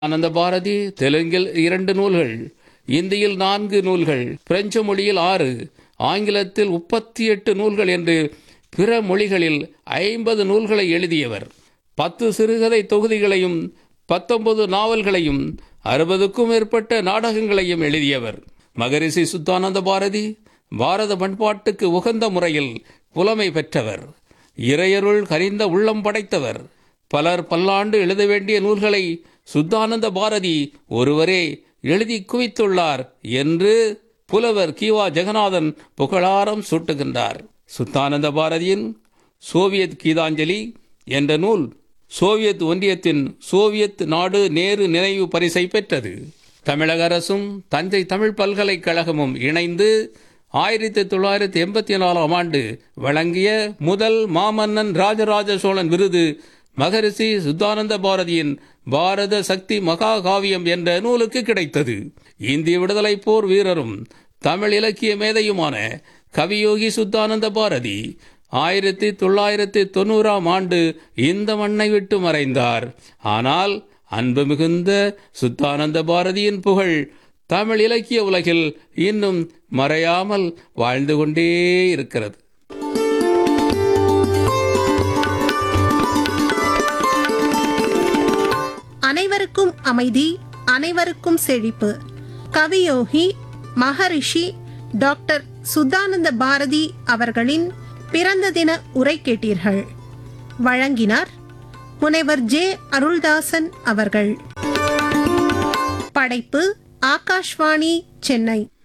ஆனந்த பாரதி தெலுங்கில் இரண்டு நூல்கள் இந்தியில் நான்கு நூல்கள் பிரெஞ்சு மொழியில் ஆறு ஆங்கிலத்தில் முப்பத்தி எட்டு நூல்கள் என்று பிற மொழிகளில் ஐம்பது நூல்களை எழுதியவர் பத்து சிறுகதை தொகுதிகளையும் பத்தொன்பது நாவல்களையும் அறுபதுக்கும் மேற்பட்ட நாடகங்களையும் எழுதியவர் மகரிஷி சுத்தானந்த பாரதி பாரத பண்பாட்டுக்கு உகந்த முறையில் புலமை பெற்றவர் இறையருள் கனிந்த உள்ளம் படைத்தவர் பலர் பல்லாண்டு எழுத வேண்டிய நூல்களை சுத்தானந்த பாரதி ஒருவரே எழுதி குவித்துள்ளார் என்று புலவர் கிவா ஜெகநாதன் புகழாரம் சூட்டுகின்றார் சுத்தானந்த பாரதியின் சோவியத் கீதாஞ்சலி என்ற நூல் சோவியத் ஒன்றியத்தின் சோவியத் நாடு நேரு நினைவு பரிசை பெற்றது தமிழக அரசும் தஞ்சை தமிழ் பல்கலைக்கழகமும் இணைந்து ஆயிரத்தி தொள்ளாயிரத்தி எண்பத்தி நாலாம் ஆண்டு வழங்கிய முதல் மாமன்னன் ராஜராஜ சோழன் விருது மகரிஷி சுத்தானந்த பாரதியின் பாரத சக்தி மகாகாவியம் என்ற நூலுக்கு கிடைத்தது இந்திய விடுதலை போர் வீரரும் தமிழ் இலக்கிய மேதையுமான கவியோகி சுத்தானந்த பாரதி ஆயிரத்தி தொள்ளாயிரத்தி தொண்ணூறாம் ஆண்டு இந்த மண்ணை விட்டு மறைந்தார் ஆனால் அன்பு மிகுந்த சுத்தானந்த பாரதியின் புகழ் தமிழ் இலக்கிய உலகில் இன்னும் மறையாமல் வாழ்ந்து கொண்டே இருக்கிறது அனைவருக்கும் அமைதி அனைவருக்கும் செழிப்பு கவியோகி மகரிஷி டாக்டர் சுத்தானந்த பாரதி அவர்களின் பிறந்த தின உரை கேட்டீர்கள் வழங்கினார் முனைவர் ஜே அருள்தாசன் அவர்கள் படைப்பு ஆகாஷ்வாணி சென்னை